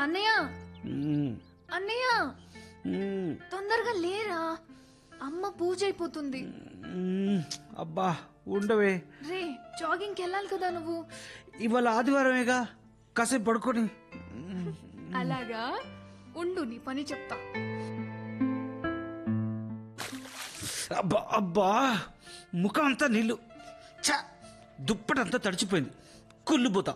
అన్నయ్య మ్మ్. అన్నయ్య మ్మ్. తొందరగా లేరా అమ్మ పూజ అయిపోతుంది మ్మ్. అబ్బా ఉండవే రే జాగింగ్కి వెళ్ళాలి కదా నువ్వు ఇవాళ ఆదివారమేగా కాసేపు పడుకొని అలాగా ఉండు నీ పని చెప్తా అబ్బా అబ్బా ముఖం అంతా నీళ్ళు చా దుప్పటంతా తడిచిపోయింది కుళ్ళిపోతా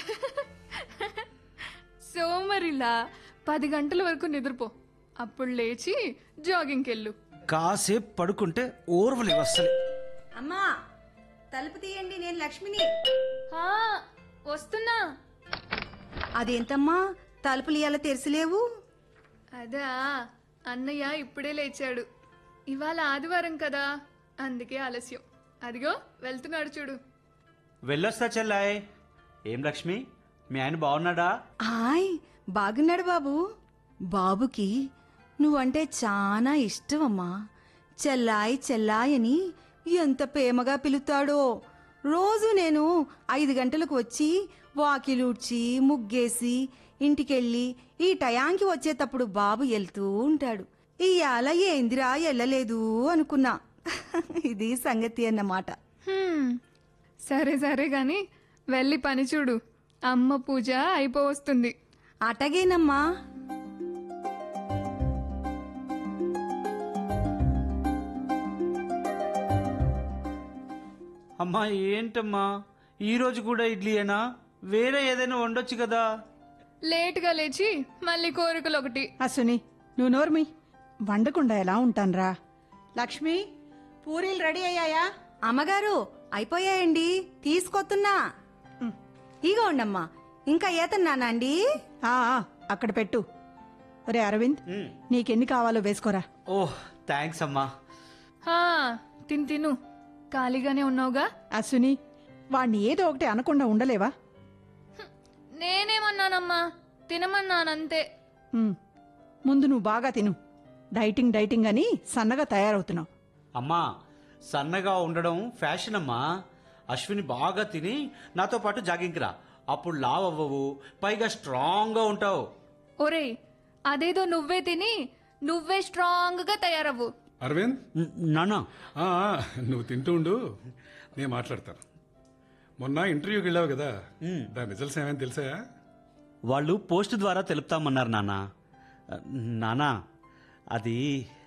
సోమరిలా పది గంటల వరకు నిద్రపో అప్పుడు లేచి జాగింగ్కి వెళ్ళు కాసేపు పడుకుంటే ఓర్వలేవు అస్సలు అమ్మా తలుపు తీయండి నేను లక్ష్మిని ఆ, వస్తున్నా అదేంటమ్మా తలుపులు ఇవాళ తెరిసిలేవు అదా అన్నయ్య ఇప్పుడే లేచాడు ఇవాళ ఆదివారం కదా అందుకే ఆలస్యం అదిగో వెళ్తున్నాడు చూడు వెళ్ళొస్తా చెల్లాయ్ ఏం లక్ష్మి మీ ఆయన బాగున్నాడా హాయ్ బాగున్నాడు బాబు బాబుకి నువ్వంటే చాలా ఇష్టమమ్మా చెల్లాయ్ చెల్లాయ్ అని ఎంత ప్రేమగా పిలుతాడో రోజు నేను ఐదు గంటలకు వచ్చి వాకిలూడ్చి ముగ్గేసి ఇంటికెళ్ళి ఈ టయాంకి వచ్చేటప్పుడు బాబు వెళ్తూ ఉంటాడు ఇయాల ఏందిరా వెళ్ళలేదు అనుకున్నా ఇది సంగతి అన్నమాట హ్మ్, సరే సరే గాని వెళ్ళి పని చూడు అమ్మ పూజ అయిపోవస్తుంది అటగేనమ్మా అమ్మా ఏంటమ్మా ఈ రోజు కూడా ఇడ్లీయేనా వేరే ఏదైనా వండొచ్చు కదా లేటుగా లేచి మళ్ళీ కోరికలు ఒకటి అసుని నువ్వు నోర్మి వండకుండా ఎలా ఉంటాన్రా లక్ష్మి పూరీలు రెడీ అయ్యాయా అమ్మగారు అయిపోయాయండి తీసుకొస్తున్నా ఇగో ఉండమ్మా ఇంకా ఏతన్నానా అండి ఆ, ఆ, అక్కడ పెట్టు ఒరే అరవింద్ నీకెన్ని కావాలో వేసుకోరా ఓహ్ థ్యాంక్స్ అమ్మా హా, తిను తిను ఖాళీగానే ఉన్నావుగా అసుని వాణ్ణి ఏదో ఒకటి అనకుండా ఉండలేవా నేనేమన్నానమ్మా తినమన్నానంతే ఉమ్, ముందు నువ్వు బాగా తిను డైటింగ్ డైటింగ్ అని సన్నగా తయారవుతున్నావు అమ్మా సన్నగా ఉండడం ఫ్యాషన్ అమ్మా అశ్విని బాగా తిని నాతో పాటు జాగింగ్ రా అప్పుడు లావ్ అవ్వవు పైగా స్ట్రాంగ్ గా ఉంటావు ఒరేయ్ అదేదో నువ్వే తిని నువ్వే స్ట్రాంగ్ గా తయారవ్వు అరవింద్ నానా ఆ, ఆ, నువ్వు తింటూ ఉండు నేను మాట్లాడతాను మొన్న ఇంటర్వ్యూకి వెళ్ళావు కదా దాని రిజల్ట్స్ ఏమైనా తెలుసా వాళ్ళు పోస్ట్ ద్వారా తెలుపుతామన్నారు నానా నానా అది